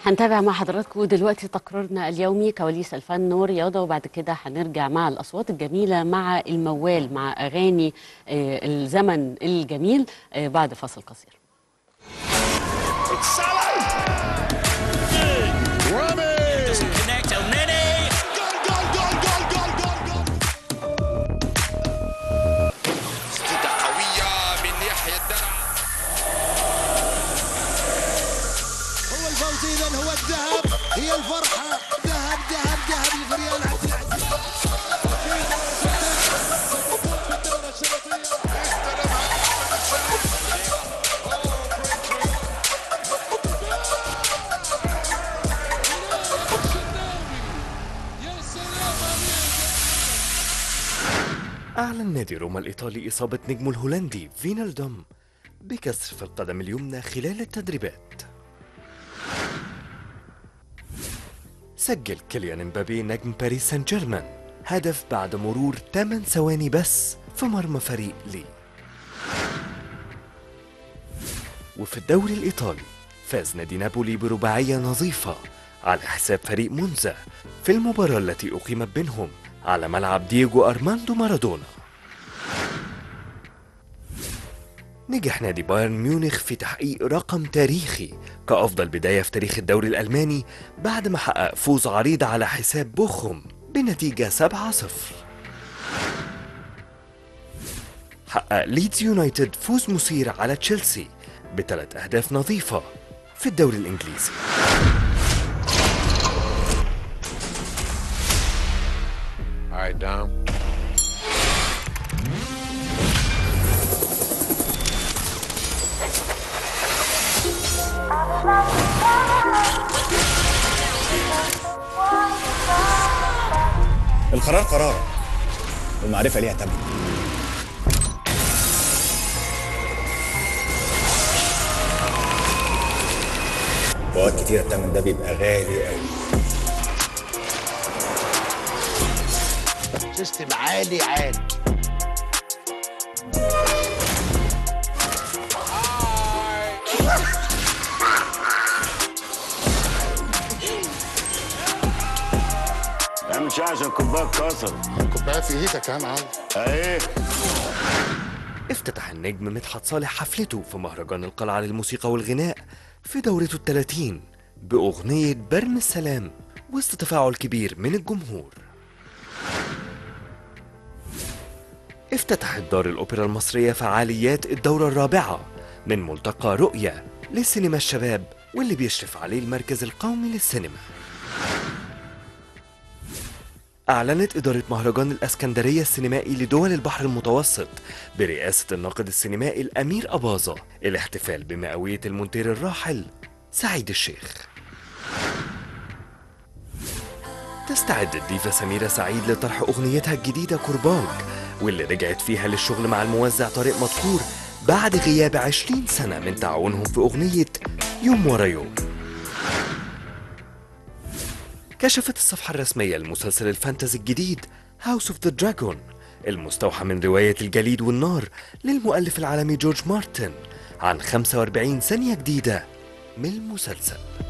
هنتابع مع حضراتكم دلوقتي تقريرنا اليومي كواليس الفن والرياضة وبعد كده هنرجع مع الأصوات الجميلة مع الموال مع أغاني آه، الزمن الجميل آه، بعد فاصل قصير Connect El Nene. تسديدة قوية من يحيى الدرع هو الفوز اذا هو الذهب هي الفرحه ذهب ذهب ذهب لفريال عبد العزيز أعلن نادي روما الإيطالي إصابة نجمه الهولندي فينالدوم بكسر في القدم اليمنى خلال التدريبات سجل كيليان امبابي نجم باريس سان جيرمان هدف بعد مرور 8 ثواني بس في مرمى فريق لي وفي الدوري الإيطالي فاز نادي نابولي برباعية نظيفة على حساب فريق مونزا في المباراة التي أقيمت بينهم على ملعب دييغو أرماندو مارادونا نجح نادي بايرن ميونخ في تحقيق رقم تاريخي كأفضل بداية في تاريخ الدوري الألماني بعد ما حقق فوز عريض على حساب بوخم بنتيجة 7-0 حقق ليدز يونايتد فوز مثير على تشيلسي بثلاث أهداف نظيفة في الدوري الإنجليزي All right, Dom. القرار قرار والمعرفة ليها تمن وقت كتير التمن ده بيبقى غالي قوي سيستم عالي عالي اعمل شاي عشان الكوبايه اتكسر كوبايه في ايدك يا معلم اهي افتتح النجم مدحت صالح حفلته في مهرجان القلعة للموسيقى والغناء في دورته الثلاثين بأغنية برم السلام وسط تفاعل كبير من الجمهور افتتحت دار الأوبرا المصرية فعاليات الدورة الرابعة من ملتقى رؤية لسينما الشباب واللي بيشرف عليه المركز القومي للسينما أعلنت إدارة مهرجان الأسكندرية السينمائي لدول البحر المتوسط برئاسة الناقد السينمائي الأمير أباظة الاحتفال بمئوية المونتير الراحل سعيد الشيخ تستعد الديفا سميرة سعيد لطرح أغنيتها الجديدة كرباج واللي رجعت فيها للشغل مع الموزع طارق مدكور بعد غياب 20 سنة من تعاونهم في أغنية يوم ورا يوم كشفت الصفحة الرسمية لمسلسل الفانتازي الجديد هاوس اوف ذا دراجون المستوحى من رواية الجليد والنار للمؤلف العالمي جورج مارتن عن 45 ثانية جديدة من المسلسل